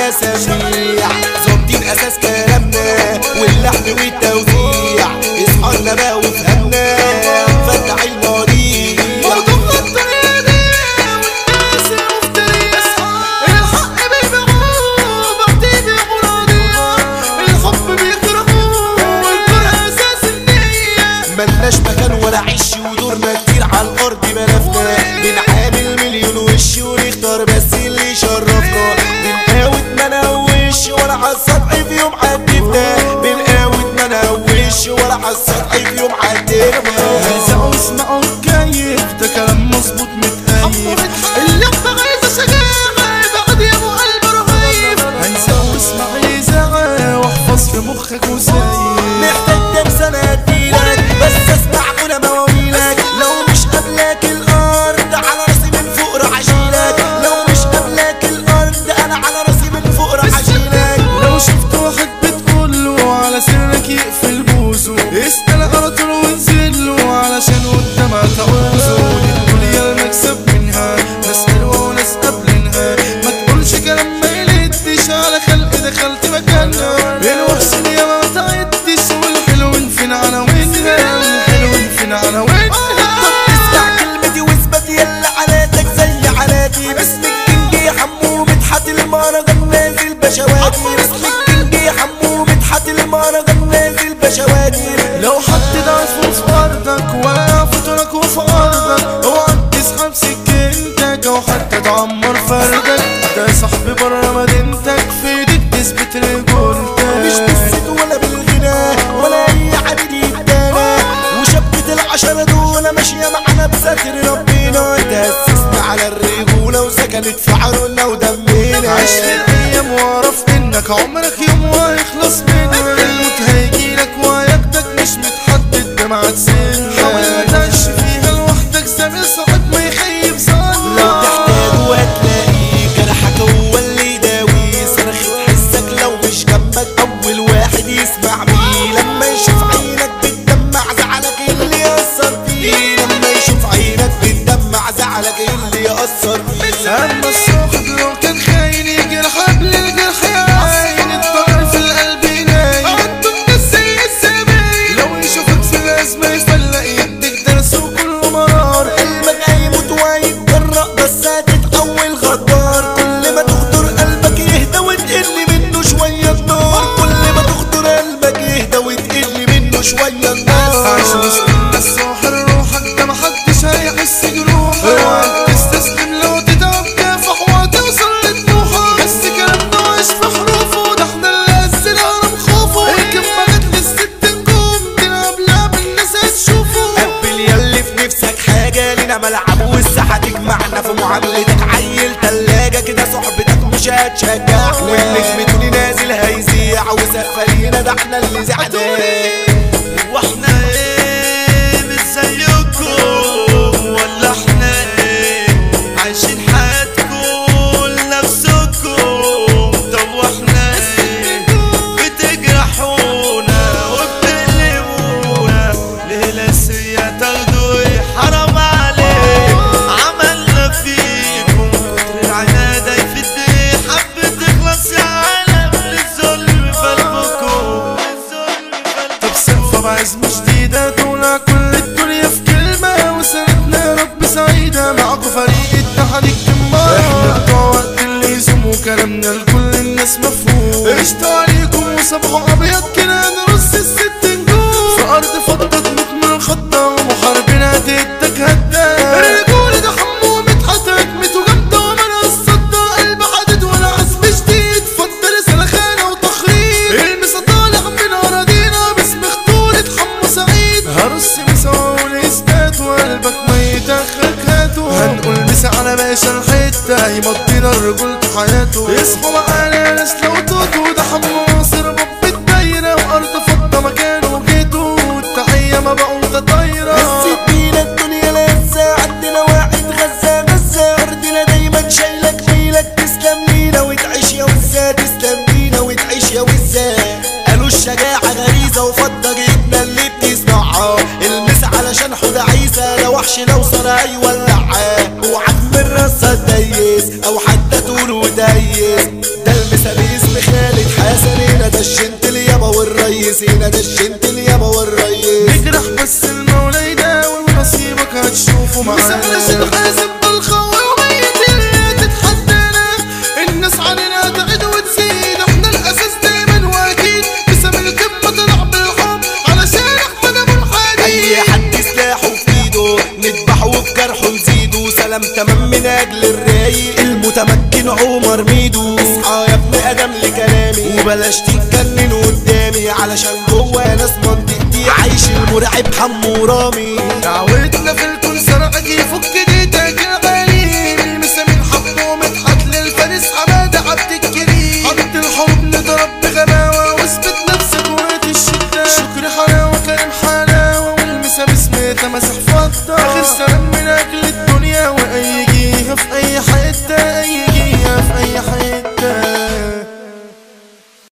سميع ظابطين اساس كلامنا واللحن والتوزيع اصحى لنا بقى وافهمنا فتح المواضيع موضوع الطريقة دي والناس المفترية الحق بيبيعوه بعدين بيبيعوا الحب بيكرهوه والكره أساس النية ملناش مكان ولا عش ودورنا كتير على الارض ملفنا بنعامل مليون وش ونختار بس اللي يشرفنا بنقاوت ما نهوش ولا على السطح في يوم عدفنا بنقاوت ما نهوش ولا على السطح في يوم عدفنا هزعوا اسمعوا الكيف ده كلام مظبوط متهيف اليوم غيظة شجاعة بعد يا ابو قلب رهيف هنسوا اسمع إذاعة واحفظ في مخك وسايب محتاج درس انا اديلك بس اسمع كل مواويلك لو مش قبلك الارض على راسي من فوق راح اشيلك لو مش قبلك الارض انا على راسي من فوق راح اشيلك لو شفت واحد بتقول له على سرك يقفل بوزه اسأل على طول وانزل له علشان قدامها تعوزه الدنيا المكسب منها ناس حلوة وناس قبلنها ما تقولش كلام ما يلدش على خلق دخلت مكانها الوحش يا ما تعدش والحلو فين عناوينها والحلو فين عناوينها اسمع كلمتي واثبت يلا علاتك زي علاتي باسمك كنجي حمو مدحت المهرجان نازل بشواتي باسمك كنجي حمو مدحت المهرجان نازل بشواتي لو حد ضعف في ارضك ولا فطرك وفي ارضك اوعى تسحب سكينتك او حتى تعمر فردك ده صاحبي بره مدينتك في ايدك تثبت مش رجولتك بالست ولا بالغنى ولا اي عدد يدانا وشبكة العشرة دول ماشية معانا بستر ربنا تأسسنا على الرجولة وسكنت في عروقنا ودمنا عيش في الايام واعرف انك عمرك يوم وهيخلص منها الموت هيجيلك وهياخدك مش متحدد جماعة سن حاول تعيش فيها لوحدك زميل صاحب ما يخيب ظنك لو تحتاج وهتلاقي جرحك هو اللي يداوي صرخة حسك لو مش جنبك أول واحد يسمع بيه لما يشوف عينك بتدمع زعلك إيه اللي يأثر فيه لما يشوف عينك بتدمع زعلك إيه اللي يأثر فيه اما الصاحب لو كان خاين يجرح قبل الجرح يا عين الضهر في القلب ينايم انتم الناس زي الزباين لو يشوفك في الازمه يفلق يديك درس وكله مرار قلبك هيموت وهيتجرأ بس هتتحول غدار كل ما تخطر قلبك يهدى وتقل منه شوية النار كل ما تخطر قلبك يهدى وتقل منه شوية النار عايش وسط الناس ساحر روحك ده محدش هيحس جروحك اوعك تستسلم لو تتعب كافح وهتوصل لطموحك بس كلامنا عايش في حروفه ده احنا اللي قسنا خوفه الكلمة جت للست نجوم تلعب لعب الناس هتشوفه قبل يلي في نفسك حاجة لينا ملعب والساحة تجمعنا في معاملتك عيل تلاجة كده صحبتك مش هتشجع والنجم توني نازل هيذيع وسقفة ده احنا اللي زعلان واحنا ايه مش زيكم ولا احنا ايه عايشين حياتكم لنفسكم طب واحنا ايه بتجرحونا وبتقلبونا ليه لاسية تاخدوا ايه حرام عليك عملنا فيكم كتر العنادة يفيد ايه حب تخلص يا عالم للظلم في قلبكم للظلم في قلبكم طب سقفة بعزم جديدة دولة كل الدنيا في كلمة وسنتنا يا رب سعيدة معاكوا فريق اتحاد الجمار احنا بتوع وقت اللزوم وكلامنا لكل الناس مفهوم قشطة عليكم وصبحوا أبيض كده نرص الست نجوم في أرض فضة تموت من الخضة ومحاربين هتدك هدا الرجولة ده حمو مدحت هجمته جامدة ومنع الصدى قلب حديد ولا عزم جديد فضل سلخانة وتخريب المسا طالع من أراضينا باسم خطورة حمو سعيد هرص مسا والإثبات وقلبك ميت آخرك هاته هنقول مسا على باشا الحتة يمضينا الرجولة حياته اصحوا معانا ناس لو توتوا ده حمو ناصر باب الدايرة وأرض فضة مكانه جيته التحية ما بقوا طايرة حسيت بينا الدنيا لسه عندنا واحد غزة غزة أرضنا دايما شايلك ميلك تسلم لينا وتعيش يا وزة تسلم لينا وتعيش يا وزة قالوا الشجاعة غريزة وفضة جبنا اللي بتصنعها المس علشان حوده عيسى لو وحش لو صناعي ولعاه اوعك من راسها تديس او حتى تقول وديس ده المسا نسينا دشنت اليابا والريس نجرح بس المولى يداوي ونصيبك هتشوفه معانا مسحنا الحاسب بالخوي وميت اللي تتحدانا الناس علينا تعد وتزيد احنا الاساس دايما واكيد بسبب الكبة طلع بالحب علشان احمد ابو الحديد اي حد سلاحه في ايده نذبحه وفي جرحه نزيده سلام تمام من اجل الرايق المتمكن عمر ميدو اصحى يا ابن ادم لكلامي وبلاش تتجنن قدامي علشان جوه ناس منطقتي عايش المرعب حمو رامي دعوتنا في